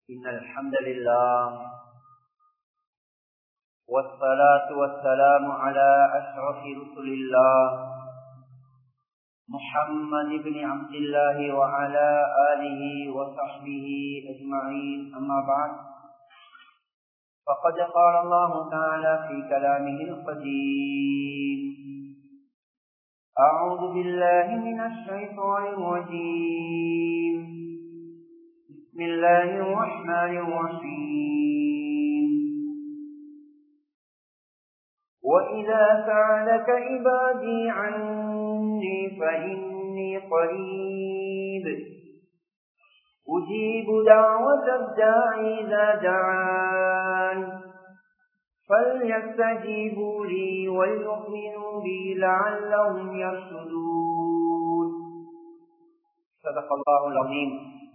إن الحمد لله والصلاة والسلام على أشرف رسل الله محمد بن عبد الله وعلى آله وصحبه أجمعين أما بعد فقد قال الله تعالى في كلامه القديم أعوذ بالله من الشيطان الرجيم بسم الله الرحمن الرحيم وإذا سألك عبادي عني فإني قريب أجيب دعوة الداعي إذا دعان فليستجيبوا لي وليؤمنوا بي لعلهم يرشدون صدق الله العظيم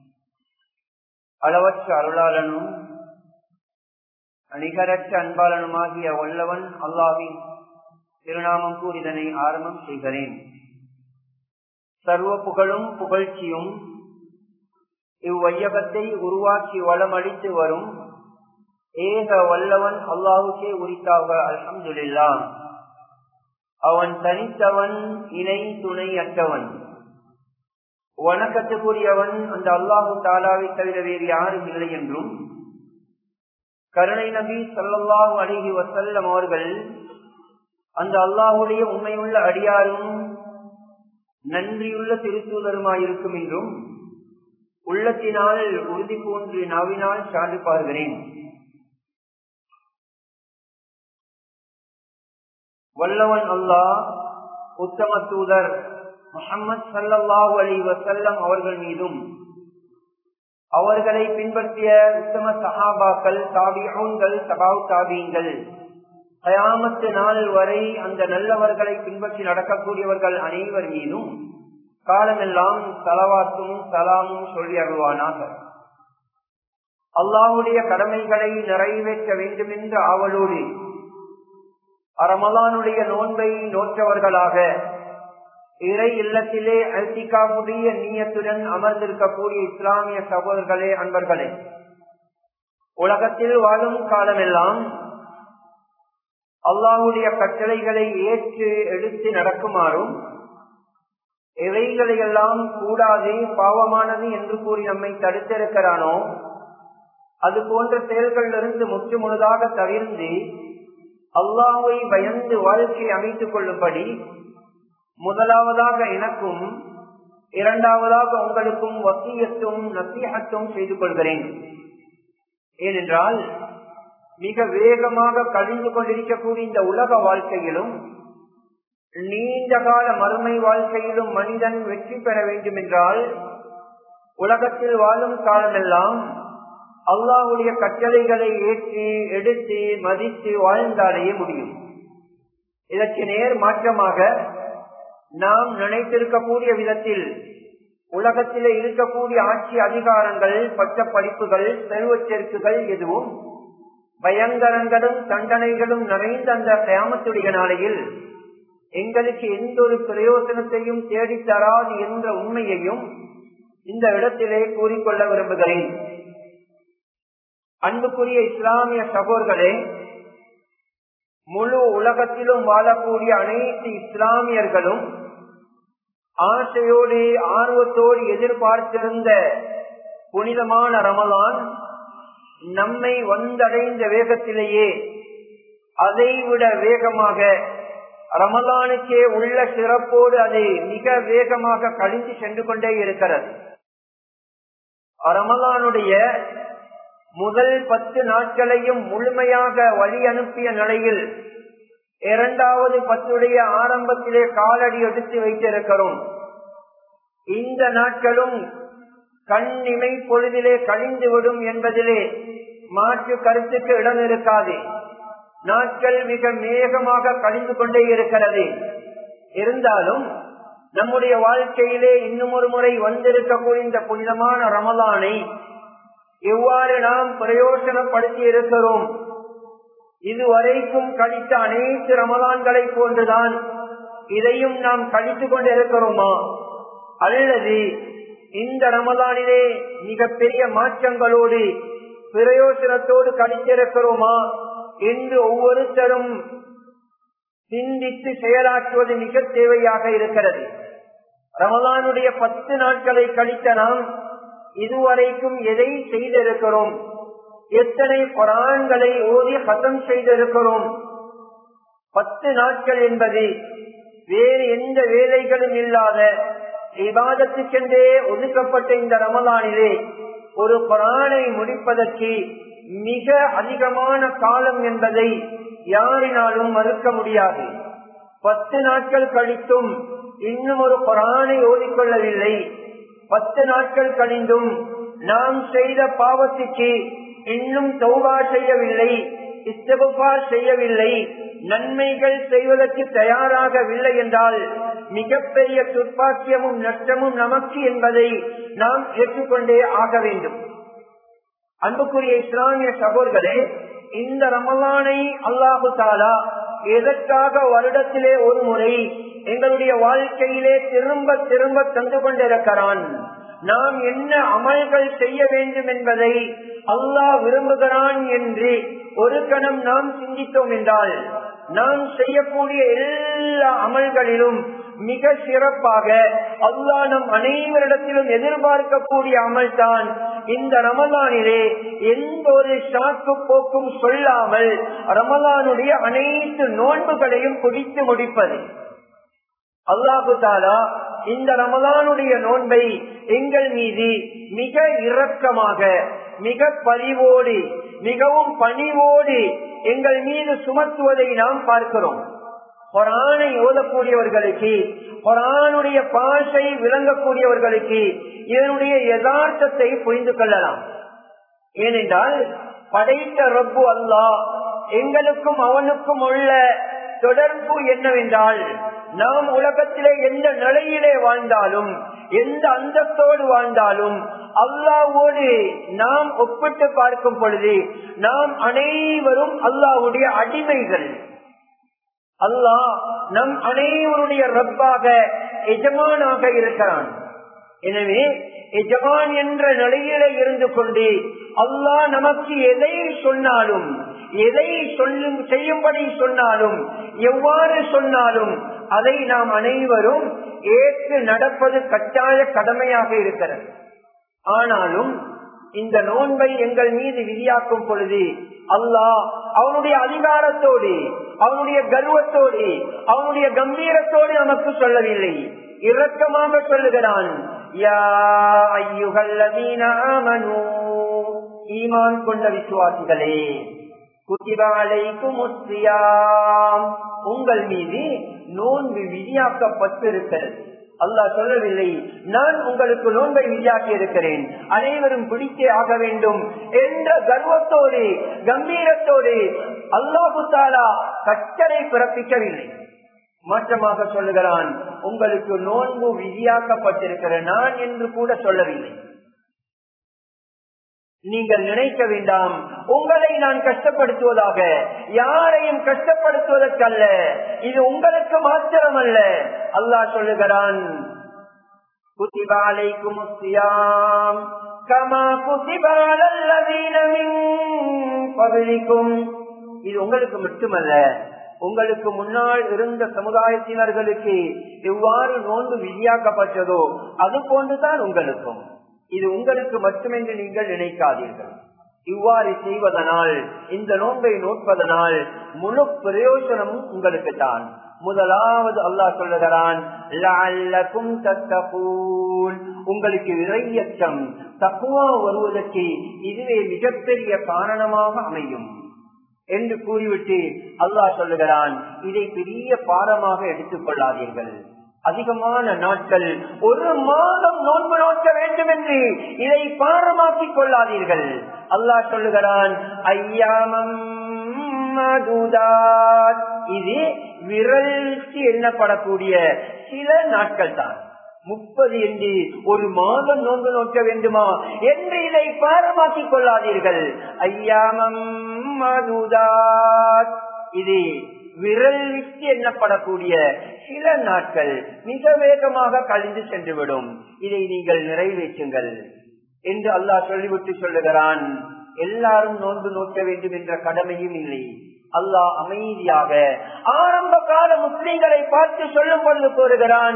அளவற்ற அருளாளனும் அணிகரற்ற அன்பாளனுமாகிய வல்லவன் அல்லாவின் திருநாமம் கூறிதனை ஆரம்பம் செய்கிறேன் சர்வ புகழும் புகழ்ச்சியும் இவ்வையகத்தை உருவாக்கி வளமளித்து வரும் ஏக வல்லவன் அல்லாஹுக்கே உரித்தாக அல்ஹம்துல்லா அவன் தனித்தவன் இணை துணை அற்றவன் வணக்கத்துக்குரியவன் அந்த அல்லாஹு தாலாவை தவிர வேறு யாரும் இல்லை என்றும் கருணை நபி சல்லாஹு அழகி வசல்லம் அவர்கள் அந்த அல்லாஹுடைய உண்மையுள்ள அடியாரும் நன்றியுள்ள திருத்தூதருமாயிருக்கும் என்றும் உள்ளத்தினால் உறுதி போன்று நாவினால் சான்று பார்க்கிறேன் வல்லவன் அல்லாஹ் உத்தம தூதர் முகமது சல்லாஹூ அலி வசல்லம் அவர்கள் மீதும் அவர்களை பின்பற்றிய உத்தம சஹாபாக்கள் தாபியங்கள் சபாவ் தாபியங்கள் கயாமத்து நாள் வரை அந்த நல்லவர்களை பின்பற்றி நடக்கக்கூடியவர்கள் அனைவர் மீதும் காலமெல்லாம் தலவாத்தும் சலாமும் சொல்லி அருள்வானாக அல்லாவுடைய கடமைகளை நிறைவேற்ற வேண்டும் என்ற ஆவலோடு அரமலானுடைய நோன்பை நோற்றவர்களாக இறை இல்லத்திலே அல்திகாவுடைய நீயத்துடன் அமர்ந்திருக்கக்கூடிய இஸ்லாமிய சகோதரர்களே அன்பர்களே உலகத்தில் வாழும் காலமெல்லாம் அல்லாஹுடைய கட்டளைகளை ஏற்று எடுத்து நடக்குமாறும் எவைகளையெல்லாம் கூடாது பாவமானது என்று கூறி நம்மை தடுத்திருக்கிறானோ அது போன்ற செயல்களிலிருந்து முற்று முழுதாக தவிர்ந்து அல்லாவை பயந்து வாழ்க்கை அமைத்துக் கொள்ளும்படி முதலாவதாக எனக்கும் இரண்டாவதாக உங்களுக்கும் வசியத்தும் நசீகத்தும் செய்து கொள்கிறேன் ஏனென்றால் மிக வேகமாக கழிந்து கொண்டிருக்கக்கூடிய இந்த உலக வாழ்க்கையிலும் நீண்ட கால மறுமை வாழ்க்கையிலும் மனிதன் வெற்றி பெற வேண்டும் என்றால் உலகத்தில் வாழும் காலமெல்லாம் அல்லாவுடைய கட்டளைகளை ஏற்றி எடுத்து மதித்து வாழ்ந்தாலேயே முடியும் இதற்கு நேர் மாற்றமாக நாம் நினைத்திருக்கக்கூடிய விதத்தில் உலகத்திலே இருக்கக்கூடிய ஆட்சி அதிகாரங்கள் பட்ட படிப்புகள் செல்வச் சேர்க்குகள் எதுவும் பயங்கரங்களும் தண்டனைகளும் நிறைந்த அந்த கிராமத்துடைய நாளையில் எங்களுக்கு எந்த ஒரு பிரயோசனத்தையும் தேடித்தராது என்ற உண்மையையும் இந்த இடத்திலே கூறிக்கொள்ள விரும்புகிறேன் அன்புக்குரிய இஸ்லாமிய சகோதர்களே முழு உலகத்திலும் வாழக்கூடிய அனைத்து இஸ்லாமியர்களும் ஆசையோடு ஆர்வத்தோடு எதிர்பார்த்திருந்த புனிதமான ரமலான் நம்மை வந்தடைந்த வேகத்திலேயே அதைவிட வேகமாக ரமலானுக்கே உள்ள சிறப்போடு அது மிக வேகமாக கழிந்து சென்று கொண்டே இருக்கிறது ரமலானுடைய முதல் பத்து நாட்களையும் முழுமையாக வழி அனுப்பிய நிலையில் இரண்டாவது பத்துடைய ஆரம்பத்திலே காலடி எடுத்து வைத்திருக்கிறோம் இந்த நாட்களும் கண்ணிமை பொழுதிலே கழிந்துவிடும் என்பதிலே மாற்று கருத்துக்கு இடம் இருக்காது நாட்கள் மிக வேகமாக கழிந்து கொண்டே இருக்கிறது இருந்தாலும் நம்முடைய வாழ்க்கையிலே இன்னும் ஒரு முறை வந்திருக்கக்கூடிய இந்த புனிதமான ரமலானை எவ்வாறு நாம் பிரயோசனப்படுத்தி இருக்கிறோம் இதுவரைக்கும் கழித்த அனைத்து ரமலான்களை போன்றுதான் இதையும் நாம் கழித்துக் கொண்டிருக்கிறோமா அல்லது இந்த ரமலானிலே மிகப்பெரிய மாற்றங்களோடு பிரயோஜனத்தோடு கழித்திருக்கிறோமா என்று ஒவ்வொருத்தரும் சிந்தித்து செயலாற்றுவது மிக தேவையாக இருக்கிறது ரமலானுடைய பத்து நாட்களை கழித்த நாம் இதுவரைக்கும் எதை செய்திருக்கிறோம் எத்தனை குரான்களை ஓதி ஹசம் செய்திருக்கிறோம் பத்து நாட்கள் என்பது வேறு எந்த வேலைகளும் இல்லாத விவாதத்துக்கென்றே ஒதுக்கப்பட்ட இந்த ரமலானிலே ஒரு குரானை முடிப்பதற்கு மிக அதிகமான காலம் என்பதை யாரினாலும் மறுக்க முடியாது பத்து நாட்கள் கழித்தும் இன்னும் ஒரு குரானை ஓதிக்கொள்ளவில்லை பத்து நாட்கள் கழிந்தும் நாம் செய்த பாவத்துக்கு இன்னும் தௌபா செய்யவில்லை இஸ்தகுபா செய்யவில்லை நன்மைகள் செய்வதற்கு தயாராகவில்லை என்றால் மிகப்பெரிய துர்ப்பாக்கியமும் நஷ்டமும் நமக்கு என்பதை நாம் ஏற்றுக்கொண்டே ஆக வேண்டும் அன்புக்குரிய இஸ்லாமிய சகோதரே இந்த ரமலானை அல்லாஹு தாலா எதற்காக வருடத்திலே ஒரு முறை எங்களுடைய வாழ்க்கையிலே திரும்ப திரும்ப தந்து கொண்டிருக்கிறான் நாம் என்ன அமல்கள் செய்ய வேண்டும் என்பதை அல்லாஹ் விரும்புகிறான் என்று ஒரு கணம் நாம் சிந்தித்தோம் என்றால் நாம் செய்யக்கூடிய எல்லா அமல்களிலும் மிக சிறப்பாக அல்லாஹ் நம் அனைவரிடத்திலும் எதிர்பார்க்கக்கூடிய அமல் தான் இந்த ரமலானிலே எந்த ஒரு சாக்கு போக்கும் சொல்லாமல் ரமலானுடைய அனைத்து நோன்புகளையும் குடித்து முடிப்பது அல்லாஹு தாலா இந்த ரமலானுடைய நோன்பை எங்கள் மீது மிக இரக்கமாக மிக பரிவோடு மிகவும் பணிவோடு எங்கள் மீது சுமத்துவதை நாம் பார்க்கிறோம் கொரானை ஓதக்கூடியவர்களுக்கு கொரானுடைய பாஷை விளங்கக்கூடியவர்களுக்கு இதனுடைய யதார்த்தத்தை புரிந்து கொள்ளலாம் ஏனென்றால் படைத்த ரப்பு அல்லாஹ் எங்களுக்கும் அவனுக்கும் உள்ள தொடர்பு என்னவென்றால் நாம் உலகத்திலே எந்த நிலையிலே வாழ்ந்தாலும் எந்த அந்தத்தோடு வாழ்ந்தாலும் அல்லாவோடு நாம் ஒப்பிட்டு பார்க்கும் பொழுது நாம் அனைவரும் அல்லாவுடைய அடிமைகள் அல்லாஹ் நம் அனைவருடைய ரப்பாக எஜமானாக இருக்கிறான் எனவே எஜமான் என்ற நிலையில இருந்து கொண்டு அல்லாஹ் நமக்கு எதை சொன்னாலும் எதை சொல்லும் செய்யும்படி சொன்னாலும் எவ்வாறு சொன்னாலும் அதை நாம் அனைவரும் ஏற்று நடப்பது கட்டாய கடமையாக இருக்கிறது ஆனாலும் இந்த நோன்பை எங்கள் மீது விதியாக்கும் பொழுது அல்லாஹ் அவனுடைய அதிகாரத்தோடு அவனுடைய கர்வத்தோடு அவனுடைய கம்பீரத்தோடு நமக்கு சொல்லவில்லை இரக்கமாக சொல்லுகிறான் ஈமான் கொண்ட விசுவாசிகளே குத்திபாலைக்கும் உங்கள் மீது நோன்பு விதியாக்கப்பட்டிருக்கிறது அல்லாஹ் சொல்லவில்லை நான் உங்களுக்கு நோன்பை விதியாக்கி இருக்கிறேன் அனைவரும் பிடித்தே ஆக வேண்டும் என்ற கர்வத்தோடு கம்பீரத்தோடு அல்லாஹு தாலா கட்டளை பிறப்பிக்கவில்லை மாற்றமாக சொல்லுகிறான் உங்களுக்கு நோன்பு விதியாக்கப்பட்டிருக்கிற நான் என்று கூட சொல்லவில்லை நீங்கள் நினைக்க வேண்டாம் உங்களை நான் கஷ்டப்படுத்துவதாக யாரையும் கஷ்டப்படுத்துவதற்கல்ல இது உங்களுக்கு மாத்திரமல்ல அல்லாஹ் சொல்லுகிறான் குத்திபாலைக்கும் கமா குத்திபாலும் இது உங்களுக்கு மட்டுமல்ல உங்களுக்கு முன்னால் இருந்த சமுதாயத்தினர்களுக்கு எவ்வாறு நோன்பு விதியாக்கப்பட்டதோ அது போன்றுதான் உங்களுக்கும் இது உங்களுக்கு மட்டுமென்று நீங்கள் நினைக்காதீர்கள் இவ்வாறு செய்வதனால் இந்த நோன்பை நோட்பதனால் முழு பிரயோஜனமும் உங்களுக்கு தான் முதலாவது அல்லாஹ் சொல்லுகிறான் உங்களுக்கு இறையச்சம் தக்குவா வருவதற்கு இதுவே மிகப்பெரிய காரணமாக அமையும் என்று கூறிவிட்டு அல்லாஹ் சொல்லுகிறான் இதை பெரிய பாரமாக எடுத்துக் கொள்ளாதீர்கள் அதிகமான நாட்கள் ஒரு மாதம் நோன்பு நோக்க வேண்டும் என்று இதை பாரமாக்கிக் கொள்ளாதீர்கள் அல்லாஹ் சொல்லுகிறான் ஐயாமம் இது விரல்ச்சி எண்ணப்படக்கூடிய சில நாட்கள் தான் முப்பது என்று ஒரு மாதம் நோன்பு நோக்க வேண்டுமா என்று இதை பாரமாக்கிக் கொள்ளாதீர்கள் ஐயாமம் இது விரல் விட்டு எண்ணப்படக்கூடிய சில நாட்கள் மிக வேகமாக கழிந்து சென்றுவிடும் இதை நீங்கள் நிறைவேற்றுங்கள் என்று அல்லாஹ் சொல்லிவிட்டு சொல்லுகிறான் எல்லாரும் நோன்பு நோக்க வேண்டும் என்ற கடமையும் இல்லை அல்லாஹ் அமைதியாக ஆரம்ப கால முஸ்லிம்களை பார்த்து சொல்லும் பொழுது கூறுகிறான்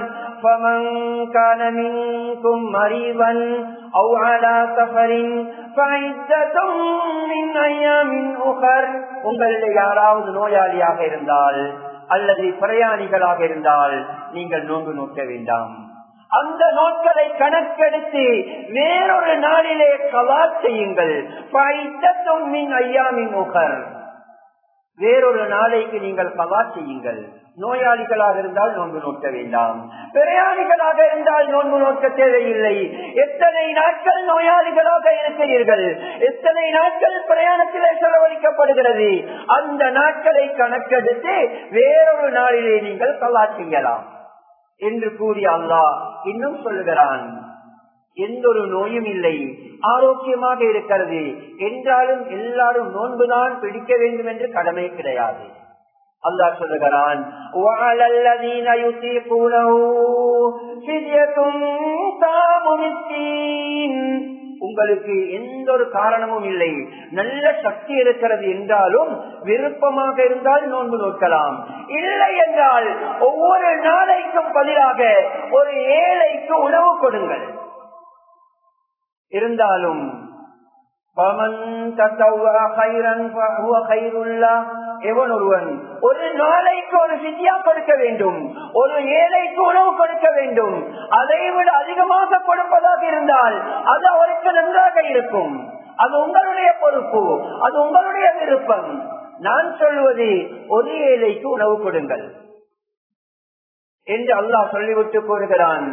உங்களில் யாராவது நோயாளியாக இருந்தால் அல்லது பிரயாணிகளாக இருந்தால் நீங்கள் நோன்பு நோக்க வேண்டாம் அந்த நோட்களை கணக்கெடுத்து வேறொரு நாளிலே கலா செய்யுங்கள் ஐயாமின் உகர் வேறொரு நாளைக்கு நீங்கள் கலா செய்யுங்கள் நோயாளிகளாக இருந்தால் நோன்பு நோக்க வேண்டாம் பிரயாணிகளாக இருந்தால் நோன்பு நோக்க தேவையில்லை எத்தனை நாட்கள் நோயாளிகளாக இருக்கிறீர்கள் எத்தனை நாட்கள் பிரயாணத்திலே செலவழிக்கப்படுகிறது அந்த நாட்களை கணக்கெடுத்து வேறொரு நாளிலே நீங்கள் கலா செய்யலாம் என்று கூறி அல்லாஹ் இன்னும் சொல்லுகிறான் எந்த ஒரு நோயும் இல்லை ஆரோக்கியமாக இருக்கிறது என்றாலும் எல்லாரும் நோன்புதான் பிடிக்க வேண்டும் என்று கடமை கிடையாது அல்லாஹ் சொல்லுகிறான் உங்களுக்கு எந்த ஒரு காரணமும் இல்லை நல்ல சக்தி இருக்கிறது என்றாலும் விருப்பமாக இருந்தால் நோன்பு நோக்கலாம் இல்லை என்றால் ஒவ்வொரு நாளைக்கும் பதிலாக ஒரு ஏழைக்கு உணவு கொடுங்கள் இருந்தாலும் எவன் ஒருவன் ஒரு நாளைக்கு ஒரு சித்தியா கொடுக்க வேண்டும் ஒரு ஏழைக்கு உணவு கொடுக்க வேண்டும் அதை விட அதிகமாக கொடுப்பதாக இருந்தால் அது அவருக்கு நன்றாக இருக்கும் அது உங்களுடைய பொறுப்பு அது உங்களுடைய விருப்பம் நான் சொல்வது ஒரு ஏழைக்கு உணவு கொடுங்கள் என்று அல்லாஹ் சொல்லிவிட்டு கூறுகிறான்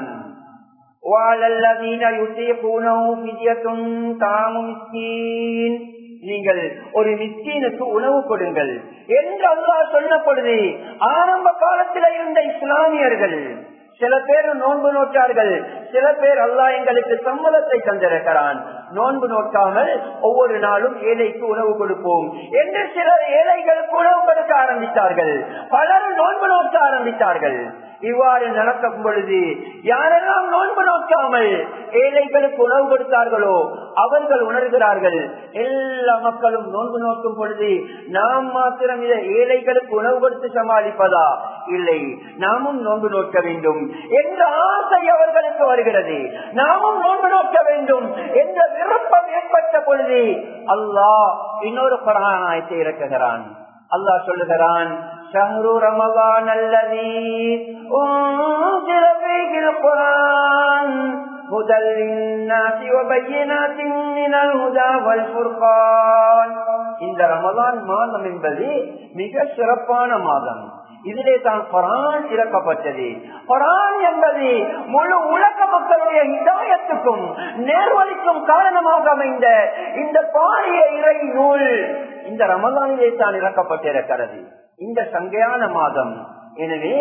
நீங்கள் ஒரு மிஸ்கீனுக்கு உணவு கொடுங்கள் என்று அல்லாஹ் சொன்ன பொழுது ஆரம்ப காலத்தில் இருந்த இஸ்லாமியர்கள் சில பேர் நோன்பு நோட்டார்கள் சில பேர் அல்லாஹ் எங்களுக்கு சம்மதத்தை தந்திருக்கிறான் நோன்பு நோக்காமல் ஒவ்வொரு நாளும் ஏழைக்கு உணவு கொடுப்போம் என்று சிலர் ஏழைகளுக்கு உணவு கொடுக்க ஆரம்பித்தார்கள் பலர் நோன்பு நோக்க ஆரம்பித்தார்கள் இவ்வாறு நடக்கும் பொழுது யாரெல்லாம் நோன்பு நோக்காமல் ஏழைகளுக்கு உணவு கொடுத்தார்களோ அவர்கள் உணர்கிறார்கள் எல்லா மக்களும் நோன்பு நோக்கும் பொழுது நாம் மாத்திரம் இதை ஏழைகளுக்கு உணவு கொடுத்து சமாளிப்பதா இல்லை நாமும் நோன்பு நோக்க வேண்டும் என்ற ஆசை அவர்களுக்கு வருகிறது நாமும் நோன்பு நோக்க வேண்டும் என்ற விருப்பம் ஏற்பட்ட பொழுது அல்லாஹ் இன்னொரு பராயத்தை இறக்குகிறான் அல்லாஹ் சொல்லுகிறான் شهر رمضان الذي أنزل فيه القرآن هدى للناس وبينات من الهدى والفرقان இந்த ரமலான் மாதம் என்பது மிக சிறப்பான மாதம் இதிலே தான் குரான் இறக்கப்பட்டது குரான் என்பது முழு உலக மக்களுடைய இதாயத்துக்கும் நேர்வழிக்கும் காரணமாக அமைந்த இந்த பாரிய இறை நூல் இந்த ரமலானிலே தான் இறக்கப்பட்டிருக்கிறது இந்த சங்கையான மாதம் எனவே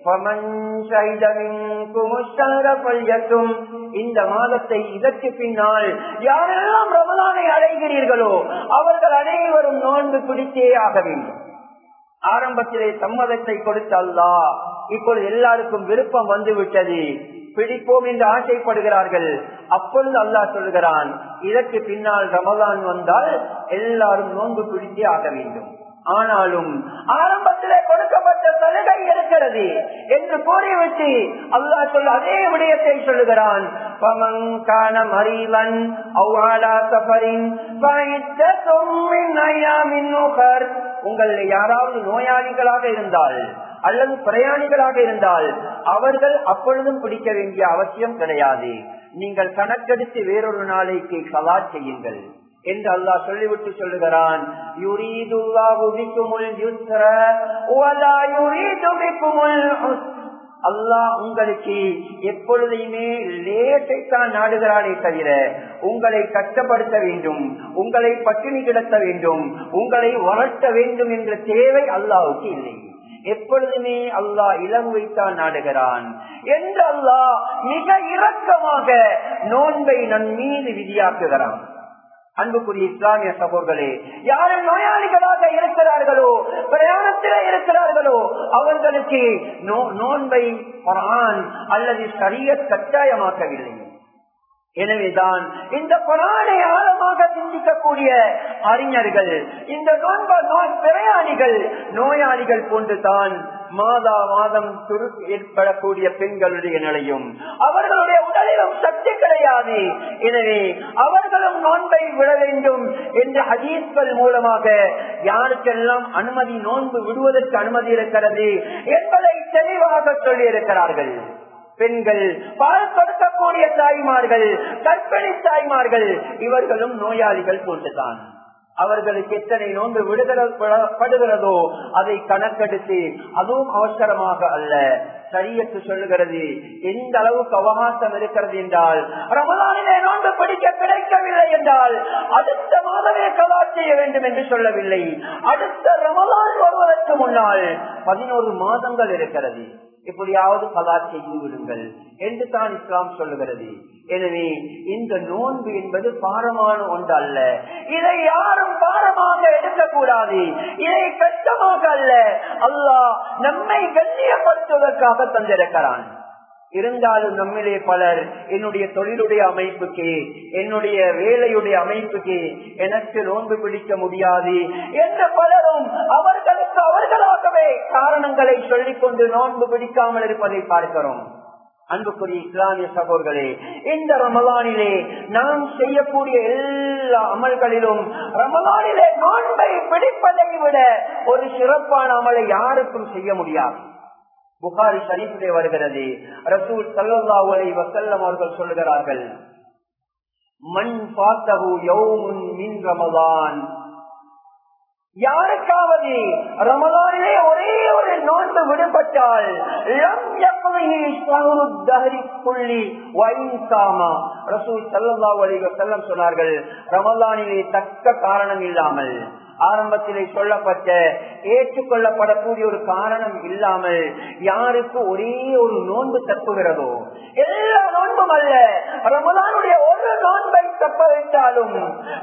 இந்த மாதத்தை இதற்கு பின்னால் யாரெல்லாம் ரமலானை அடைகிறீர்களோ அவர்கள் அனைவரும் நோன்பு பிடித்தே ஆக வேண்டும் ஆரம்பத்திலே சம்மதத்தை கொடுத்த அல்லா இப்பொழுது எல்லாருக்கும் விருப்பம் வந்து விட்டது பிடிப்போம் என்று ஆசைப்படுகிறார்கள் அப்பொழுது அல்லாஹ் சொல்லுகிறான் இதற்கு பின்னால் ரமலான் வந்தால் எல்லாரும் நோன்பு பிடித்தே ஆக வேண்டும் ஆனாலும் ஆரம்பத்திலே கொடுக்கப்பட்ட சலுகை இருக்கிறது என்று கூறிவிட்டு அல்லாஹ் சொல்ல அதே விடயத்தை சொல்லுகிறான் உங்கள் யாராவது நோயாளிகளாக இருந்தால் அல்லது பிரயாணிகளாக இருந்தால் அவர்கள் அப்பொழுதும் பிடிக்க வேண்டிய அவசியம் கிடையாது நீங்கள் கணக்கெடுத்து வேறொரு நாளைக்கு கலா செய்யுங்கள் என்று அல்லாஹ் சொல்லிவிட்டு சொல்லுகிறான் அல்லாஹ் உங்களுக்கு எப்பொழுதையுமே லேசைத்தான் நாடுகிறானே தவிர உங்களை கஷ்டப்படுத்த வேண்டும் உங்களை பட்டினி கிடத்த வேண்டும் உங்களை வளர்த்த வேண்டும் என்ற தேவை அல்லாவுக்கு இல்லை எப்பொழுதுமே அல்லாஹ் இளங்குவைத்தான் நாடுகிறான் என்று அல்லாஹ் மிக இரக்கமாக நோன்பை நன் மீது விதியாக்குகிறான் அன்புக்குரிய இஸ்லாமிய சகோதரர்களே யாரு நோயாளிகளாக இருக்கிறார்களோ பிரயாணத்திலே இருக்கிறார்களோ அவர்களுக்கு நோன்பை குரான் அல்லது சரிய கட்டாயமாக்கவில்லை எனவேதான் இந்த குரானை ஆழமாக சிந்திக்கக்கூடிய அறிஞர்கள் இந்த நோன்ப நோய் பிரயாணிகள் நோயாளிகள் போன்றுதான் மாதா மாதம் துரு ஏற்படக்கூடிய பெண்களுடைய நிலையும் அவர்களுடைய உடலிலும் சக்தி கிடையாது எனவே அவர்களும் நோன்பை விட வேண்டும் என்ற ஹதீஸ்கள் மூலமாக யாருக்கெல்லாம் அனுமதி நோன்பு விடுவதற்கு அனுமதி இருக்கிறது என்பதை தெளிவாக சொல்லி இருக்கிறார்கள் பெண்கள் பால் கொடுக்கக்கூடிய தாய்மார்கள் கற்பிணி தாய்மார்கள் இவர்களும் நோயாளிகள் போன்றுதான் அவர்களுக்கு எத்தனை நோன்பு விடுதலப்படுகிறதோ அதை கணக்கெடுத்து அதுவும் அவசரமாக அல்ல சரியத்து சொல்லுகிறது எந்த அளவுக்கு அவகாசம் இருக்கிறது என்றால் ரமலானிலே நோன்பு பிடிக்க கிடைக்கவில்லை என்றால் அடுத்த மாதமே கலா செய்ய வேண்டும் என்று சொல்லவில்லை அடுத்த ரமலான் வருவதற்கு முன்னால் பதினோரு மாதங்கள் இருக்கிறது எப்படியாவது கலா செய்து விடுங்கள் என்று தான் இஸ்லாம் சொல்லுகிறது எனவே இந்த நோன்பு என்பது பாரமான ஒன்று அல்ல இதை யாரும் பாரமாக எடுக்கக்கூடாது இதை கஷ்டமாக அல்ல அல்லாஹ் நம்மை கண்ணியப்படுத்துவதற்காக தந்திருக்கிறான் இருந்தாலும் நம்மிலே பலர் என்னுடைய தொழிலுடைய அமைப்புக்கு என்னுடைய வேலையுடைய அமைப்புக்கு எனக்கு நோன்பு பிடிக்க முடியாது என்று பலரும் அவர்களுக்கு அவர்களாகவே காரணங்களை சொல்லிக் கொண்டு நோன்பு பிடிக்காமல் இருப்பதை பார்க்கிறோம் அன்புக்குரிய இஸ்லாமிய சகோதர்களே இந்த ரமலானிலே நாம் செய்யக்கூடிய எல்லா அமல்களிலும் ரமலானிலே நோன்பை பிடிப்பதை விட ஒரு சிறப்பான அமலை யாருக்கும் செய்ய முடியாது புகாரி ஷரீஃபிலே வருகிறது ரசூல் சல்லல்லாஹு அலைஹி வஸல்லம் அவர்கள் சொல்லுகிறார்கள் மண் பார்த்தகு யௌமுன் மின் ரமலான் யாருக்காவது ரமலானிலே ஒரே ஒரு நோன்பு விடுபட்டால் சொன்னார்கள் ரமலானிலே தக்க காரணம் இல்லாமல் ஆரம்பத்திலே சொல்லப்பட்ட ஏற்றுக்கொள்ளப்படக்கூடிய ஒரு காரணம் இல்லாமல் யாருக்கு ஒரே ஒரு நோன்பு தப்புகிறதோ எல்லா நோன்பும் அல்ல ரமலானுடைய ஒரு நோன்பை தப்ப வைத்தாலும்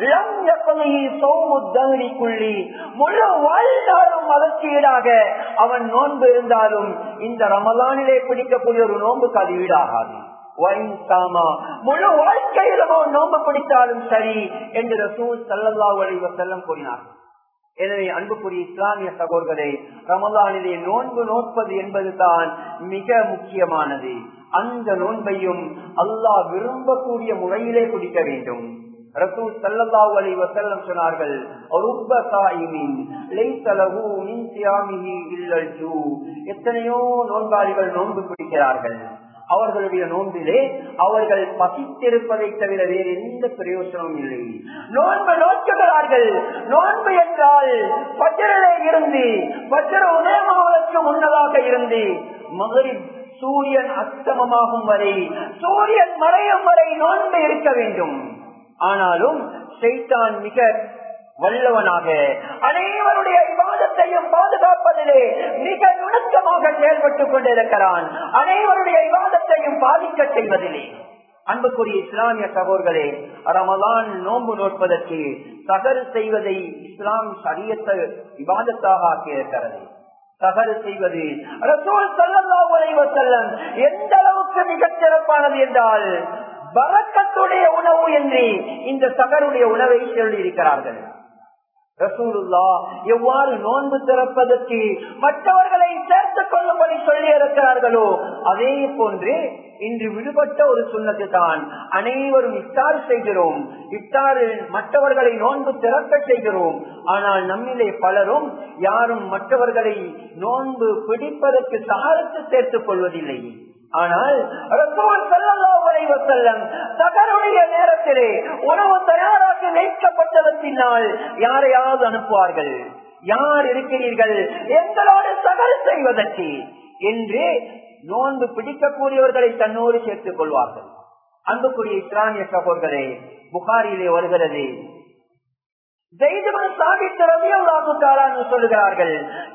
சோமுத்தகுதிக்குள்ளி முழு வாழ்ந்தாலும் மலர்ச்சியீடாக அவன் நோன்பு இருந்தாலும் இந்த ரமலானிலே பிடிக்கக்கூடிய ஒரு நோன்புக்கு அது ஈடாகாது முழு வாழ்க்கையிலும் அவன் நோன்பு பிடித்தாலும் சரி என்று ரசூல் சல்லல்லா அலைவ செல்லம் கூறினார் எனவே அன்புக்குரிய இஸ்லாமிய சகோதரே ரமலானிலே நோன்பு நோற்பது என்பதுதான் மிக முக்கியமானது அந்த நோன்பையும் அல்லாஹ் விரும்பக்கூடிய முறையிலே குடிக்க வேண்டும் ரசூல் சல்லல்லாஹு அலைஹி வஸல்லம் சொன்னார்கள் ருப்ப சாயிமின் லைஸ லஹு மின் சியாமிஹி இல்லல் ஜூ எத்தனையோ நோன்பாளிகள் நோன்பு பிடிக்கிறார்கள் அவர்களுடைய நோன்பிலே அவர்கள் பசித்திருப்பதை தவிர வேறு எந்த பிரயோசனமும் இல்லை நோன்பு நோக்குகிறார்கள் நோன்பு என்றால் பஜரிலே இருந்து பஜர உதயமாவதற்கு முன்னதாக இருந்து மகரி சூரியன் அஸ்தமமாகும் வரை சூரியன் மறையும் வரை நோன்பு இருக்க வேண்டும் ஆனாலும் செய்தான் மிக வல்லவனாக அனைவருடைய விவாதத்தையும் பாதுகாப்பதிலே மிக நுணுக்கமாக செயல்பட்டுக் கொண்டிருக்கிறான் அனைவருடைய விவாதத்தையும் பாதிக்க செய்வதிலே அன்புக்குரிய இஸ்லாமிய சகோதரர்களே ரமலான் நோன்பு நோட்பதற்கு சகர் செய்வதை இஸ்லாம் சரியத்தை விவாதத்தாக ஆக்கியிருக்கிறது சகரு செய்வது ரசூல் சல்லல்லாஹு அலைஹி வஸல்லம் எந்த அளவுக்கு மிகச் சிறப்பானது என்றால் பரக்கத்துடைய உணவு என்று இந்த சகருடைய உணவை சொல்லி இருக்கிறார்கள் ரசூலுல்லா எவ்வாறு நோன்பு திறப்பதற்கு மற்றவர்களை சேர்த்துக் கொள்ளும்படி சொல்லி இருக்கிறார்களோ அதே போன்று இன்று விடுபட்ட ஒரு சுண்ணத்து தான் அனைவரும் இஃப்தார் செய்கிறோம் இஃப்தாரில் மற்றவர்களை நோன்பு திறக்க செய்கிறோம் ஆனால் நம்மிலே பலரும் யாரும் மற்றவர்களை நோன்பு பிடிப்பதற்கு சாரத்து சேர்த்துக் கொள்வதில்லை ஆனால் சகருடைய நேரத்திலே உணவு தயாராக வைக்கப்பட்டதற்பின்னால் யாரையாவது அனுப்புவார்கள் யார் இருக்கிறீர்கள் எங்களோடு சகல் செய்வதற்கு என்று நோன்பு பிடிக்கக்கூடியவர்களை தன்னோடு சேர்த்துக் கொள்வார்கள் அன்புக்குரிய இஸ்லாமிய சகோதரே புகாரிலே வருகிறது சொல்லுகிறார்கள்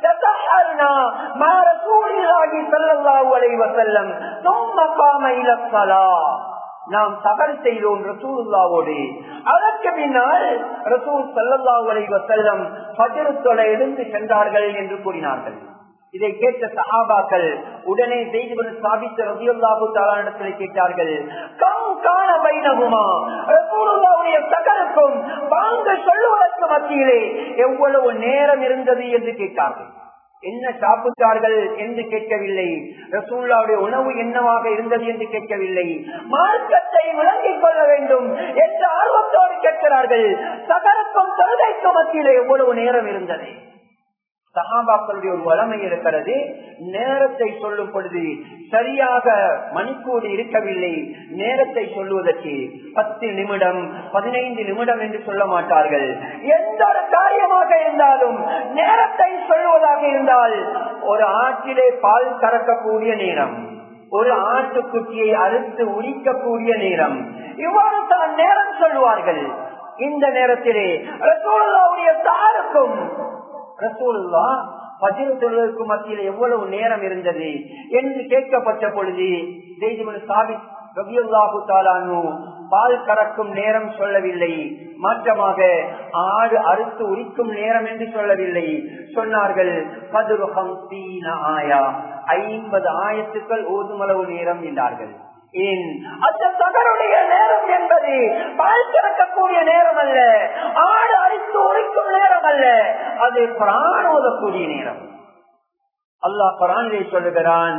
நாம் தகர் செய்தோம் ரசூல்லாவோடு அதற்கு பின்னால் ரசூல் சல்லல்லாஹு அலைஹி வஸல்லம் ஃபஜ்ர் தொலை எழுந்து சென்றார்கள் என்று கூறினார்கள் இதை கேட்ட சஹாபாக்கள் உடனே செய்திபன் சாபித்த ரபியுல்லாஹு தாலானிடத்தில் கேட்டார்கள் கம் காண வைனகுமா ரசூலுல்லாவுடைய சகலுக்கும் வாங்க சொல்லுவதற்கு மத்தியிலே எவ்வளவு நேரம் இருந்தது என்று கேட்டார்கள் என்ன சாப்பிட்டார்கள் என்று கேட்கவில்லை ரசூல்லாவுடைய உணவு என்னவாக இருந்தது என்று கேட்கவில்லை மார்க்கத்தை விளங்கிக் கொள்ள வேண்டும் என்று ஆர்வத்தோடு கேட்கிறார்கள் சகருக்கும் தொழுகைக்கும் மத்தியிலே எவ்வளவு நேரம் இருந்தது சகாபாக்களுடைய ஒரு வளமை இருக்கிறது நேரத்தை சொல்லும் பொழுது சரியாக மணிக்கூடி இருக்கவில்லை நேரத்தை சொல்லுவதற்கு பத்து நிமிடம் பதினைந்து நிமிடம் என்று சொல்ல மாட்டார்கள் எந்த ஒரு காரியமாக இருந்தாலும் நேரத்தை சொல்லுவதாக இருந்தால் ஒரு ஆற்றிலே பால் கறக்கக்கூடிய நேரம் ஒரு ஆட்டுக்குட்டியை அறுத்து உரிக்கக்கூடிய நேரம் இவ்வாறு தான் நேரம் சொல்லுவார்கள் இந்த நேரத்திலே ரசூலுல்லாவுடைய தாருக்கும் ரசூலுல்லா பஜில் தொழுவதற்கு மத்தியில் எவ்வளவு நேரம் இருந்தது என்று கேட்கப்பட்ட பொழுது செய்திமன் சாபி ரபியுல்லாஹு தாலானு பால் கறக்கும் நேரம் சொல்லவில்லை மாற்றமாக ஆடு அறுத்து உரிக்கும் நேரம் என்று சொல்லவில்லை சொன்னார்கள் பதிருகம் தீன ஆயா ஐம்பது ஆயத்துக்கள் ஓதுமளவு நேரம் என்றார்கள் ஏன் அந்த தகருடைய நேரம் என்பது பால் திறக்கக்கூடிய நேரம் அல்ல ஆடு அரித்து உரைக்கும் நேரம் அல்ல அது பிராண ஓதக்கூடிய நேரம் அல்லாஹ் குரானிலே சொல்லுகிறான்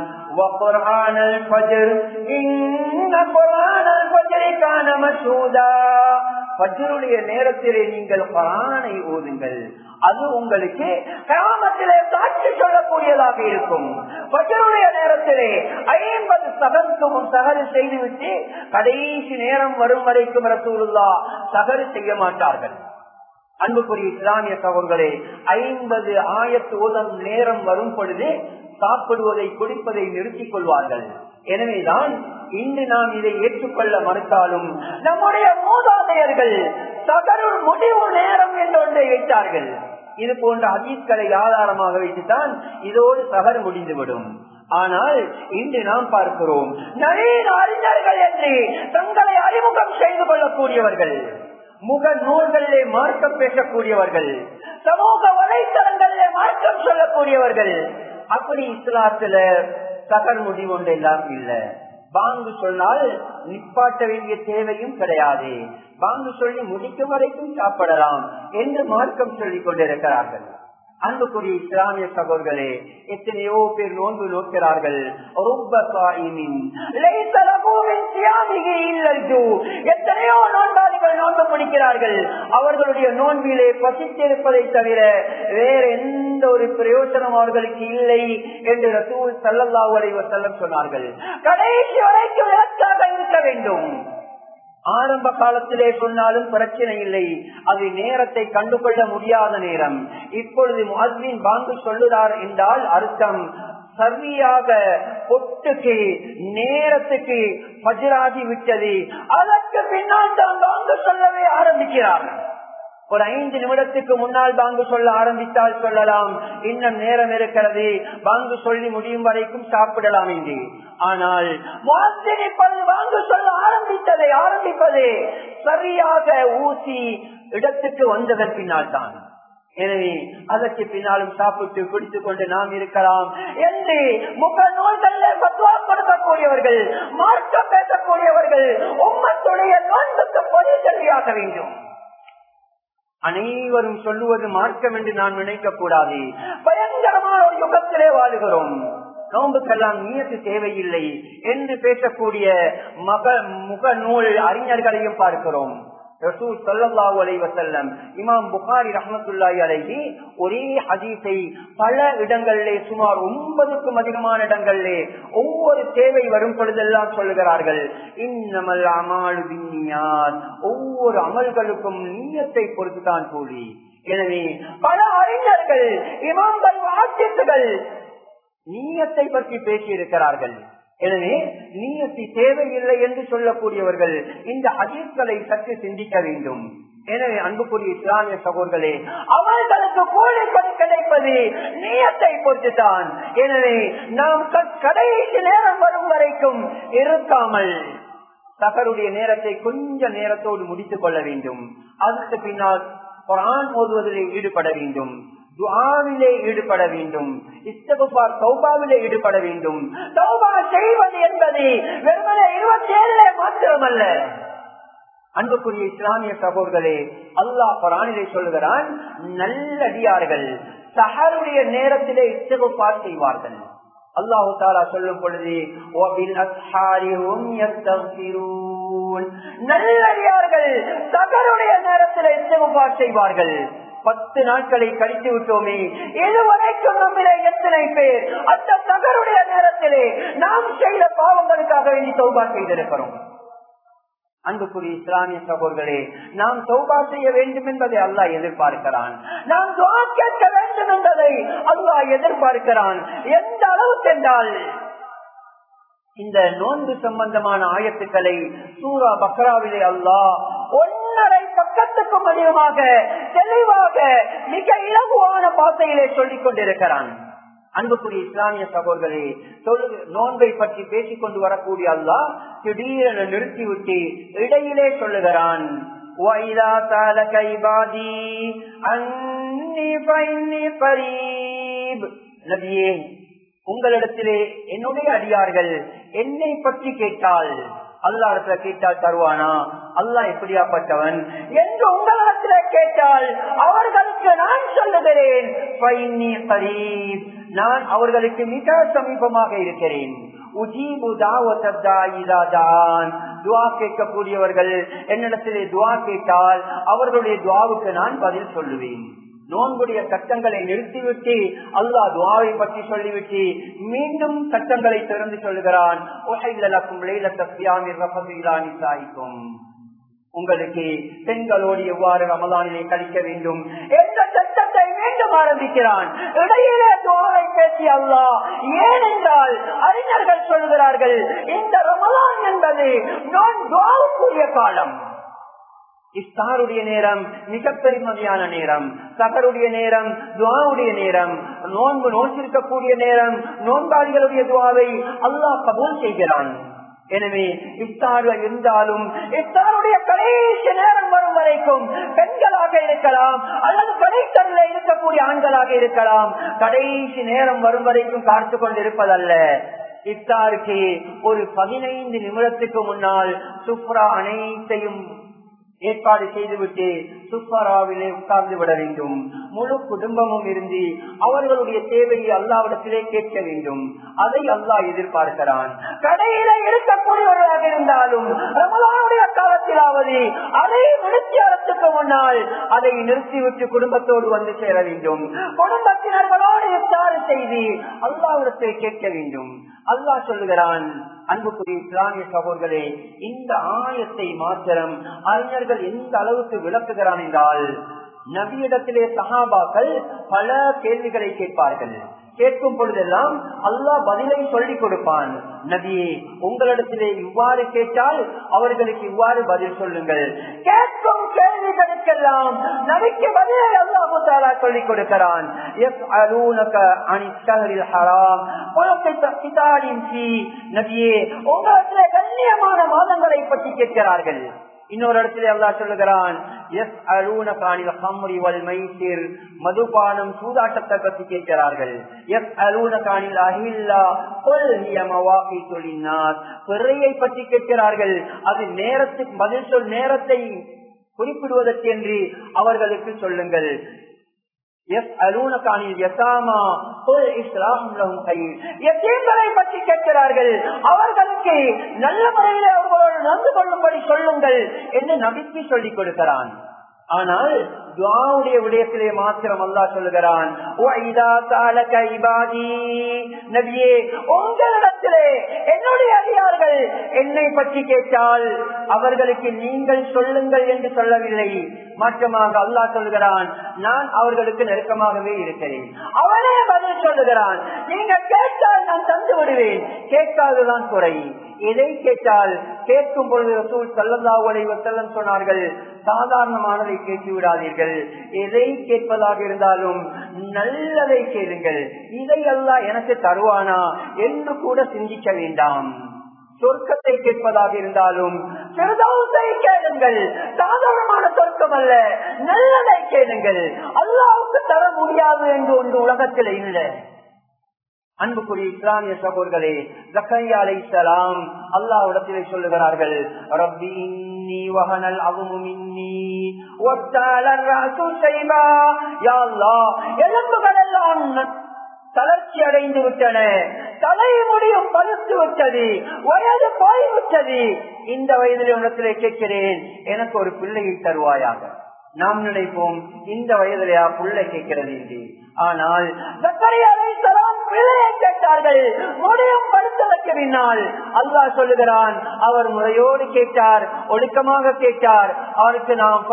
பஜருடைய நேரத்திலே நீங்கள் குரானை ஓதுங்கள் அது உங்களுக்கு கிராமத்திலே சாட்சி சொல்லக்கூடியதாக இருக்கும் பஜருடைய நேரத்திலே ஐம்பது சகருக்கு முன் சகரு செய்துவிட்டு கடைசி நேரம் வரும் வரைக்கும் ரசூலுல்லா சகரு செய்ய மாட்டார்கள் அன்புக்குரிய இஸ்லாமிய சகோதரர்களே ஐம்பது ஆயத்து ஓதம் நேரம் வரும் பொழுது சாப்பிடுவதை குடிப்பதை நிறுத்திக் கொள்வார்கள் எனவேதான் இன்று நாம் இதை ஏற்றுக்கொள்ள மறுத்தாலும் நம்முடைய மூதாதையர்கள் சகருள் முடிவு நேரம் என்று ஒன்றை வைத்தார்கள் இது போன்ற அதீத்களை ஆதாரமாக வைத்துத்தான் இதோடு சகர் முடிந்துவிடும் ஆனால் இன்று நாம் பார்க்கிறோம் நவீன அறிஞர்கள் என்று தங்களை அறிமுகம் செய்து கொள்ளக்கூடியவர்கள் முக நூல்களிலே மார்க்கம் பேசக்கூடியவர்கள் சமூக வலைத்தளங்களிலே மார்க்கம் சொல்லக்கூடியவர்கள் அப்படி இஸ்லாத்துல சகர் முடிவு ஒன்றெல்லாம் இல்லை பாங்கு சொன்னால் நிப்பாட்ட வேண்டிய தேவையும் கிடையாது பாங்கு சொல்லி முடிக்கும் வரைக்கும் சாப்பிடலாம் என்று மார்க்கம் சொல்லிக் கொண்டிருக்கிறார்கள் அன்புக்குரிய இஸ்லாமிய சகோதரர்களே எத்தனையோ பேர் நோன்பு நோக்கிறார்கள் எத்தனையோ நோன்பாளிகள் நோன்பு பிடிக்கிறார்கள் அவர்களுடைய நோன்பிலே பசித்திருப்பதை தவிர வேற எந்த ஒரு பிரயோஜனம் அவர்களுக்கு இல்லை என்று ரசூல் சல்லல்லா உடைவர் செல்லம் சொன்னார்கள் கடைசி வரைக்கும் இலக்காக இருக்க வேண்டும் ஆரம்ப காலத்திலே சொன்னாலும் பிரச்சனை இல்லை அது நேரத்தை கண்டுகொள்ள முடியாத நேரம் இப்பொழுது முஹின் பாங்கு சொல்லுறார் என்றால் அர்த்தம் சரியாக பொட்டுக்கு நேரத்துக்கு பஜராகி விட்டது அதற்கு பின்னால் தான் பாங்கு சொல்லவே ஆரம்பிக்கிறார்கள் ஒரு ஐந்து நிமிடத்துக்கு முன்னால் பாங்கு சொல்ல ஆரம்பித்தால் சொல்லலாம் இன்னும் நேரம் இருக்கிறது பாங்கு சொல்லி முடியும் வரைக்கும் சாப்பிடலாம் என்று ஆனால் பாங்கு சொல்ல ஆரம்பித்ததை ஆரம்பிப்பது சரியாக ஊசி இடத்துக்கு வந்ததன் பின்னால் தான் எனவே அதற்கு பின்னாலும் சாப்பிட்டு குடித்துக் கொண்டு நாம் இருக்கலாம் என்று முக நோய்களில் பத்வா கொடுக்கக்கூடியவர்கள் மார்க்கம் பேசக்கூடியவர்கள் உம்மத்துடைய நோன்புக்கு பொது கல்வியாக வேண்டும் அனைவரும் சொல்லுவது மார்க்கம் என்று நான் நினைக்க கூடாது பயங்கரமான ஒரு யுகத்திலே வாழுகிறோம் நோம்புக்கெல்லாம் நீயத்து தேவையில்லை என்று பேசக்கூடிய மக முக நூல் அறிஞர்களையும் பார்க்கிறோம் ரசூல் சல்லாஹூ அலை வசல்லம் இமாம் புகாரி ரஹமத்துல்லாஹி அலைஹி ஒரே ஹதீஸை பல இடங்களிலே சுமார் ஒன்பதுக்கும் அதிகமான இடங்களிலே ஒவ்வொரு தேவை வரும் பொழுதெல்லாம் சொல்லுகிறார்கள் இன்னமல் அமாலு பின்னியார் ஒவ்வொரு அமல்களுக்கும் நீயத்தை பொறுத்துதான் கூலி எனவே பல அறிஞர்கள் இமாம்கள் வாசியத்துகள் நீயத்தை பற்றி பேசியிருக்கிறார்கள் எனவே நீயத்தி தேவையில்லை என்று சொல்லக்கூடியவர்கள் இந்த ஹதீஸ்களை சற்று சிந்திக்க வேண்டும் எனவே அன்புக்குரிய இஸ்லாமிய சகோதர்களே அவர்களுக்கு கூலி கிடைப்பது நீயத்தை பொறுத்துதான் எனவே நாம் கடைசி நேரம் வரும் வரைக்கும் இருக்காமல் சகருடைய நேரத்தை கொஞ்ச நேரத்தோடு முடித்துக் கொள்ள வேண்டும் அதற்கு பின்னால் குரான் ஓதுவதில் ஈடுபட வேண்டும் துஆவிலே ஈடுபட வேண்டும் இஸ்தகுபார் தௌபாவிலே ஈடுபட வேண்டும் தௌபா செய்வது என்பது வெறுமனே இருபத்தி ஏழுலே மாத்திரமல்ல அன்புக்குரிய இஸ்லாமிய சகோதரர்களே அல்லாஹ் குரானிலே சொல்லுகிறான் நல்லடியார்கள் சஹருடைய நேரத்திலே இஸ்தகுபார் செய்வார்கள் அல்லாஹு தாலா சொல்லும் பொழுது நல்லடியார்கள் சகருடைய நேரத்தில் இஸ்தகுபார் செய்வார்கள் பத்து நாட்களை கழித்து விட்டோமே இதுவரைக்கும் நம்மிலே எத்தனை பேர் அந்த தகருடைய நேரத்திலே நாம் செய்த பாவங்களுக்காக வேண்டி சௌபா செய்திருக்கிறோம் அன்புக்குரிய இஸ்லாமிய சகோதரர்களே நாம் சௌபா செய்ய வேண்டும் என்பதை அல்லாஹ் எதிர்பார்க்கிறான் நாம் துவா கேட்க வேண்டும் என்பதை அல்லாஹ் எதிர்பார்க்கிறான் எந்த அளவுக்கு என்றால் இந்த நோன்பு சம்பந்தமான ஆயத்துக்களை சூரா பக்ராவிலே அல்லாஹ் ஒன்னரை பக்கத்துக்கும் அதிகமாக தெளிவாக மிக இலகுவான பாசையிலே சொல்லிக் கொண்டிருக்கிறான் அன்புக்குரிய இஸ்லாமிய சகோதரே தொழு நோன்பை பற்றி பேசிக் கொண்டு வரக்கூடிய அல்லா திடீரென நிறுத்திவிட்டு இடையிலே சொல்லுகிறான் நபியே உங்களிடத்திலே என்னுடைய அடியார்கள் என்னை பற்றி கேட்டால் அல்லா இடத்துல கேட்டால் தருவானா அல்லா எப்படியாப்பட்டவன் என்று உங்களிடத்துல கேட்டால் அவர்களுக்கு நான் சொல்லுகிறேன் நான் அவர்களுக்கு மிக சமீபமாக இருக்கிறேன் துவா கேட்கக்கூடியவர்கள் என்னிடத்திலே துவா கேட்டால் அவர்களுடைய துவாவுக்கு நான் பதில் சொல்லுவேன் நோன்புடைய சட்டங்களை நிறுத்திவிட்டு அல்லாஹ் துவாவை பற்றி சொல்லிவிட்டு மீண்டும் சட்டங்களை திறந்து சொல்லுகிறான் உங்களுக்கு பெண்களோடு எவ்வாறு ரமதானிலே கழிக்க வேண்டும் எந்த சட்டத்தை மீண்டும் ஆரம்பிக்கிறான் இடையிலே துவாவை பேசி அல்லாஹ் ஏனென்றால் அறிஞர்கள் சொல்கிறார்கள் இந்த ரமலான் என்பது நோன் துவாவுக்குரிய காலம் இஸ்தாருடைய நேரம் மிக பெருமதியான நேரம் சகருடைய நேரம் துவாவுடைய நேரம் நோன்பு நோக்கிருக்கக்கூடிய நேரம் நோன்பாளிகளுடைய துவாவை அல்லாஹ் கபூல் செய்கிறான் எனவே இஃப்தார் இருந்தாலும் இஃப்தாருடைய கடைசி நேரம் வரும் வரைக்கும் பெண்களாக இருக்கலாம் அல்லது கடைத்தல்ல இருக்கக்கூடிய ஆண்களாக இருக்கலாம் கடைசி நேரம் வரும் வரைக்கும் பார்த்து கொண்டிருப்பதல்ல இஃப்தாருக்கு ஒரு பதினைந்து நிமிடத்துக்கு முன்னால் சுப்ரா அனைத்தையும் ஏற்பாடு செய்துவிட்டு சுப்பராவிலே உட்கார்ந்து விட வேண்டும் முழு குடும்பமும் இருந்து அவர்களுடைய தேவையை அல்லாவிடத்திலே கேட்க வேண்டும் அதை அல்லாஹ் எதிர்பார்க்கிறான் கடையில இருக்கக்கூடியவர்களாக இருந்தாலும் ரமலானுடைய காலத்திலாவது அதை நிறுத்தியறத்துக்கு முன்னால் அதை நிறுத்திவிட்டு குடும்பத்தோடு வந்து சேர வேண்டும் குடும்பத்தினர்களோடு விசாரி செய்து அல்லாவிடத்தை கேட்க வேண்டும் அல்லாஹ் சொல்லுகிறான் அன்புக்குரிய இஸ்லாமிய சகோதரர்களே இந்த ஆயத்தை மாத்திரம் அறிஞர்கள் எந்த அளவுக்கு விளக்குகிறான் என்றால் நபியிடத்திலே சகாபாக்கள் பல கேள்விகளை கேட்பார்கள் கேட்கும் பொழுதெல்லாம் அல்லாஹ் பதிலை சொல்லிக் கொடுப்பான் நபியே உங்களிடத்திலே இவ்வாறு கேட்டால் அவர்களுக்கு இவ்வாறு பதில் சொல்லுங்கள் கேட்கும் கேள்விகளுக்கெல்லாம் நபிக்கு பதிலை அல்லாஹு தாலா சொல்லிக் கொடுக்கிறான் நபியே உங்களிடத்திலே கண்ணியமான மாதங்களை பற்றி கேட்கிறார்கள் இன்னொரு இடத்துல அல்லா சொல்லுகிறான் எஸ் அலூன காணில் கம்ரி வல் மைசீர் மதுபானம் சூதாட்டத்தை பற்றி கேட்கிறார்கள் எஸ் அலூன காணில் அஹில்லா பிறையை பற்றி கேட்கிறார்கள் அது நேரத்துக்கு பதில் சொல் நேரத்தை குறிப்பிடுவதற்கென்று அவர்களுக்கு சொல்லுங்கள் பற்றி கேட்கிறார்கள் அவர்களுக்கு நல்ல முறையில் அவர்களோடு நடந்து கொள்ளும்படி சொல்லுங்கள் என்று நம்பிக்கை சொல்லிக் கொடுக்கிறான் ஆனால் துவாவுடைய விடயத்திலே மாத்திரம் அல்லா சொல்லுகிறான் நபியே உங்களிடத்திலே என்னுடைய அதிகார்கள் என்னை பற்றி கேட்டால் அவர்களுக்கு நீங்கள் சொல்லுங்கள் என்று சொல்லவில்லை மாற்றமாக அல்லாஹ் சொல்லுகிறான் நான் அவர்களுக்கு நெருக்கமாகவே இருக்கிறேன் அவனே பதில் சொல்லுகிறான் நீங்க கேட்டால் நான் தந்து விடுவேன் கேட்காதுதான் குறை எதை கேட்டால் கேட்கும் பொழுது ரசூல் சல்லல்லா செல்லம் சொன்னார்கள் சாதாரணமானதை கேட்டு விடாதீர்கள் எதை கேட்பதாக இருந்தாலும் நல்லதை கேளுங்கள் இதை அல்ல எனக்கு தருவானா என்று கூட சிந்திக்க வேண்டாம் சொர்க்கத்தை கேட்பதாக இருந்தாலும் கேளுங்கள் சாதாரணமான சொர்க்கம் அல்ல நல்லதை கேளுங்கள் அல்லாவுக்கு அல்லாவுக்கு தர முடியாது என்று ஒன்று உலகத்தில் இல்லை அன்புக்குரிய இஸ்லாமிய சகோதர்களே ஜக்கரியா அலை சலாம் அல்லாவிடத்திலே சொல்லுகிறார்கள் ரப்பி இன்னி வஹனல் அவுமு மின்னி ஒத்தாளர் ராசு செய்வா யா அல்லாஹ் எலும்புகள் எல்லாம் தளர்ச்சி அடைந்து விட்டன தலை முடியும் பழுத்து விட்டது வயது போய்விட்டது இந்த வயதில் உணத்திலே கேட்கிறேன் எனக்கு ஒரு பிள்ளையை தருவாயாக நாம் நினைப்போம் இந்த வயதிலையா பிள்ளை கேட்கிறது என்று ஆனால் பிள்ளையை கேட்டார்கள் முடியும் படுத்ததற்கு பின்னால் அல்லாஹ் சொல்லுகிறான் அவர் முறையோடு கேட்டார் ஒழுக்கமாக கேட்டார் அவருக்கு நாம்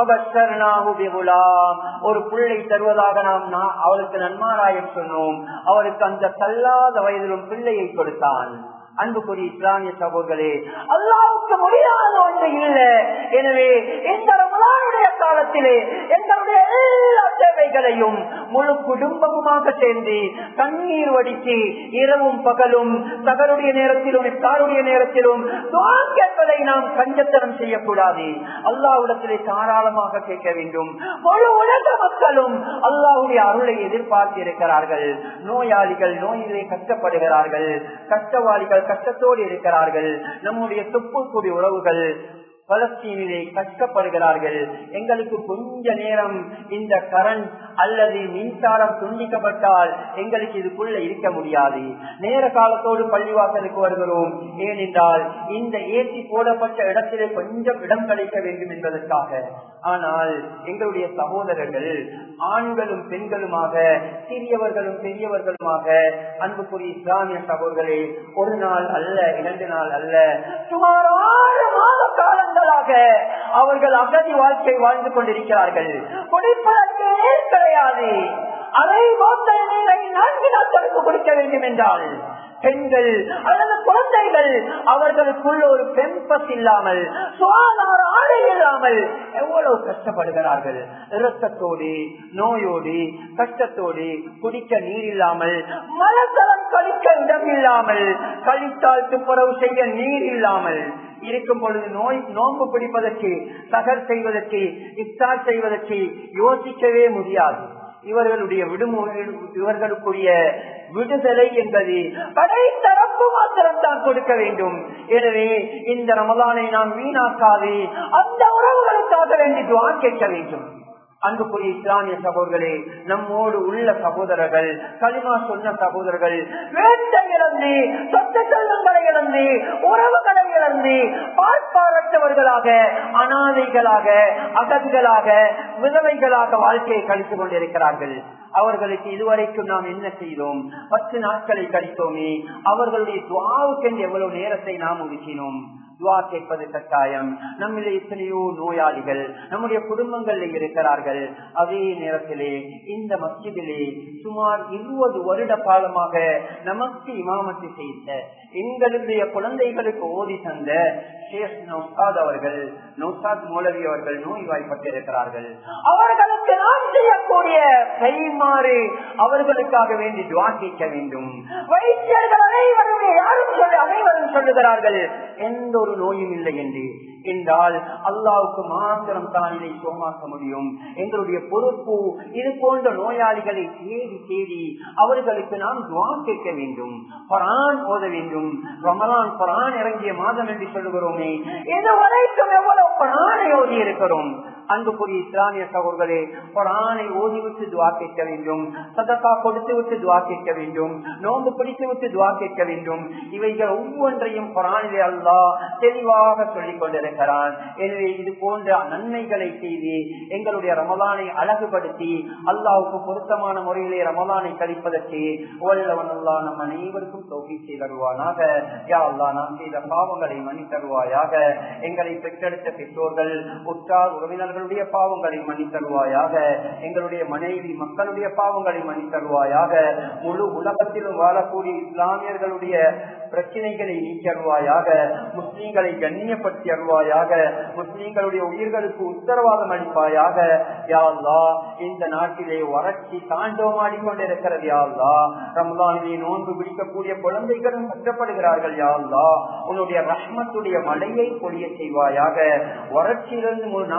ஒரு பிள்ளை தருவதாக நாம் அவளுக்கு நன்மாராயம் சொன்னோம் அவருக்கு அந்த தள்ளாத வயதிலும் பிள்ளையை கொடுத்தான் அன்புக்குரிய இஸ்லாமிய சகோதரே அல்லாவுக்கு முடியாத ஒன்று இல்லை எனவே இந்த ரமலானுடைய காலத்திலே எங்களுடைய எல்லா தேவைகளையும் முழு குடும்பமுமாக சேர்ந்து தண்ணீர் வடித்து இரவும் பகலும் தகருடைய நேரத்திலும் இத்தாருடைய நேரத்திலும் கேட்பதை நாம் கஞ்சத்தனம் செய்யக்கூடாது அல்லாவிடத்திலே தாராளமாக கேட்க வேண்டும் முழு உலக மக்களும் அல்லாவுடைய அருளை எதிர்பார்த்து இருக்கிறார்கள் நோயாளிகள் நோயிலே கஷ்டப்படுகிறார்கள் கஷ்டவாளிகள் கஷ்டத்தோடு இருக்கிறார்கள் நம்முடைய துப்புக்குடி உறவுகள் பலஸ்தீனிலே கஷ்டப்படுகிறார்கள் எங்களுக்கு கொஞ்ச நேரம் இந்த கரண்ட் அல்லது மின்சாரம் துண்டிக்கப்பட்டால் எங்களுக்கு இதுக்குள்ள இருக்க முடியாது நேர காலத்தோடு பள்ளிவாசலுக்கு வருகிறோம் ஏனென்றால் இந்த ஏசி போடப்பட்ட இடத்திலே கொஞ்சம் இடம் கிடைக்க வேண்டும் என்பதற்காக ஆனால் எங்களுடைய சகோதரர்கள் ஆண்களும் பெண்களுமாக சிறியவர்களும் பெரியவர்களுமாக அன்புக்குரிய இஸ்லாமிய சகோதரர்களே ஒரு நாள் அல்ல இரண்டு நாள் அல்ல சுமார் ஆறு மாத காலங்களாக அவர்கள் அகதி வாழ்க்கை வாழ்ந்து கொண்டிருக்கிறார்கள் குடிப்பதற்கு நீர் கிடையாது அதை போத்தல் நீரை நான்கு நாட்களுக்கு குடிக்க வேண்டும் என்றால் பெண்கள் அல்லது குழந்தைகள் அவர்களுக்குள்ள ஒரு பெம்பஸ் இல்லாமல் சுகாதார ஆடை இல்லாமல் எவ்வளவு கஷ்டப்படுகிறார்கள் இரத்தத்தோடு நோயோடு கஷ்டத்தோடு குடிக்க நீர் இல்லாமல் மலத்தலம் கழிக்க இடம் இல்லாமல் கழித்தால் துப்புரவு செய்ய நீர் இல்லாமல் இருக்கும் பொழுது நோய் நோன்பு பிடிப்பதற்கு சகர் செய்வதற்கு இஃப்தார் செய்வதற்கு யோசிக்கவே முடியாது இவர்களுடைய விடுமுறை இவர்களுக்குரிய விடுதலை என்பது கடை தரப்பு மாத்திரம் தான் கொடுக்க வேண்டும் எனவே இந்த ரமலானை நாம் வீணாக்காது அந்த உறவுகளுக்காக வேண்டி துவா கேட்க வேண்டும் அன்புக்குரிய இஸ்லாமிய சகோதரர்களே நம்மோடு உள்ள சகோதரர்கள் களிமா சொன்ன சகோதரர்கள் வேட்டை இழந்து சொத்த செல்வங்களை இழந்து உறவுகளை இழந்து பார்ப்பாரற்றவர்களாக அனாதைகளாக அகதிகளாக விதவைகளாக வாழ்க்கையை கழித்துக் கொண்டிருக்கிறார்கள் அவர்களுக்கு இதுவரைக்கும் நாம் என்ன செய்தோம் பத்து நாட்களை கழித்தோமே அவர்களுடைய துவாவுக்கென்று எவ்வளவு நேரத்தை நாம் ஒதுக்கினோம் துவா கேட்பது கட்டாயம் நம்மிலே எத்தனையோ நோயாளிகள் நம்முடைய குடும்பங்களில் இருக்கிறார்கள் அதே நேரத்திலே இந்த மஸ்ஜிதிலே சுமார் இருபது வருட காலமாக நமக்கு இமாமத்து செய்த எங்களுடைய குழந்தைகளுக்கு ஓதி தந்த ஷேக் நௌசாத் அவர்கள் நௌசாத் மௌலவி அவர்கள் நோய்வாய்ப்பட்டிருக்கிறார்கள் அவர்களுக்கு நாம் செய்யக்கூடிய கைமாறு அவர்களுக்காக வேண்டி துவா கேட்க வேண்டும் வைத்தியர்கள் அனைவரும் யாரும் சொல்லி அனைவரும் சொல்லுகிறார்கள் எந்த ஒரு நோயும் இல்லை என்று என்றால் அல்லாவுக்கு மாத்திரம் தான் இதை சோமாக்க முடியும் எங்களுடைய பொறுப்பு இது போன்ற நோயாளிகளை தேடி தேடி அவர்களுக்கு நாம் துவா கேட்க வேண்டும் பரான் ஓத வேண்டும் ரமலான் பரான் இறங்கிய மாதம் என்று சொல்லுகிறோமே இதுவரைக்கும் எவ்வளவு பரானை ஓதி இருக்கிறோம் அன்புக்குரிய இஸ்லாமிய சகோதரர்களே குரானை ஓதி விட்டு துவா கேட்க வேண்டும் சதக்கா கொடுத்து விட்டு துவா கேட்க வேண்டும் நோன்பு பிடித்து விட்டு துவா கேட்க வேண்டும் இவைகள் ஒவ்வொன்றையும் குரானிலே அல்லா தெளிவாக சொல்லிக் கொண்டிருக்கிறான் எனவே இது போன்ற நன்மைகளை செய்து எங்களுடைய ரமலானை அழகுபடுத்தி அல்லாவுக்கு பொருத்தமான முறையிலே ரமலானை கழிப்பதற்கு வல்லவன் அல்லா நம் அனைவருக்கும் தோல்வி செய்தருவானாக யா அல்லா நாம் செய்த பாவங்களை மன்னி தருவாயாக எங்களை பெற்றெடுத்த பெற்றோர்கள் உற்றார் உறவினர் அவர்களுடைய பாவங்களை மன்னித்தருவாயாக எங்களுடைய மனைவி மக்களுடைய பாவங்களை மன்னித்தருவாயாக முழு உலகத்திலும் வாழக்கூடிய இஸ்லாமியர்களுடைய பிரச்சனைகளை நீக்கருவாயாக முஸ்லீம்களை கண்ணியப்படுத்தி அருவாயாக முஸ்லீம்களுடைய உயிர்களுக்கு உத்தரவாதம் அளிப்பாயாக யாழ்லா இந்த நாட்டிலே வறட்சி தாண்டவமாடி கொண்டிருக்கிறது யாழ்லா ரம்லானிலே நோன்பு பிடிக்கக்கூடிய குழந்தைகளும் கஷ்டப்படுகிறார்கள் யாழ்லா உன்னுடைய ரஹ்மத்துடைய மலையை பொழிய செய்வாயாக வறட்சியிலிருந்து ஒரு நாட்டு மக்கள்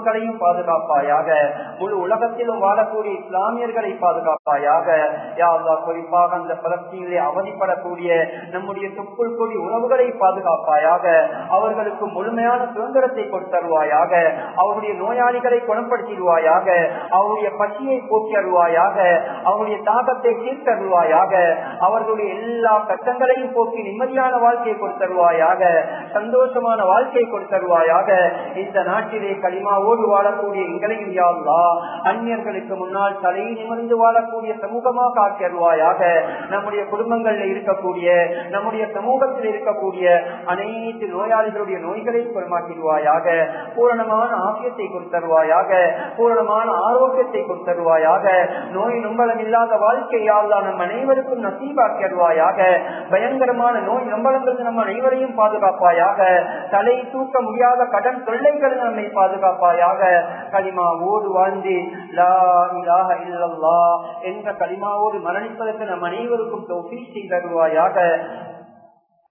குடிமக்களையும் பாதுகாப்பாயாக முழு உலகத்திலும் வாழக்கூடிய இஸ்லாமியர்களை பாதுகாப்பாயாக யாவா குறிப்பாக அந்த பலஸ்தீனிலே அவதிப்படக்கூடிய நம்முடைய தொப்புள் கொடி உறவுகளை பாதுகாப்பாயாக அவர்களுக்கு முழுமையான சுதந்திரத்தை கொடுத்தருவாயாக அவருடைய நோயாளிகளை குணப்படுத்திடுவாயாக அவருடைய பசியை போக்கி அருவாயாக அவருடைய தாகத்தை தீர்த்தருவாயாக அவர்களுடைய எல்லா கட்டங்களையும் போக்கி நிம்மதியான வாழ்க்கையை கொடுத்தருவாயாக சந்தோஷமான வாழ்க்கையை கொடுத்தருவாயாக இந்த நாட்டிலே களிமாவோடு வாழக்கூடிய எங்களையும் யாழ்லா அந்நியர்களுக்கு முன்னால் தலை நிமிர்ந்து வாழக்கூடிய சமூகமாக ஆக்கியருவாயாக நம்முடைய குடும்பங்களில் இருக்கக்கூடிய நம்முடைய சமூகத்தில் இருக்கக்கூடிய அனைத்து நோயாளிகளுடைய நோய்களை குணமாக்கிடுவாயாக பூரணமான ஆசியத்தை கொடுத்தருவாயாக பூரணமான ஆரோக்கியத்தை கொடுத்தருவாயாக நோய் நம்பலம் இல்லாத வாழ்க்கையால் நம் அனைவருக்கும் நசீபாக்கிடுவாயாக பயங்கரமான நோய் நம்பலங்கள் நம் அனைவரையும் பாதுகாப்பாயாக தலை தூக்க முடியாத கடன் தொல்லைகள் நம்மை பாதுகாப்பாயாக களிமாவோடு வாழ்ந்து லா இலாஹ இல்லல்லா என்ற களிமாவோடு மரணிப்பதற்கு நம் அனைவருக்கும் தௌஃபீக் செய்தருவாயாக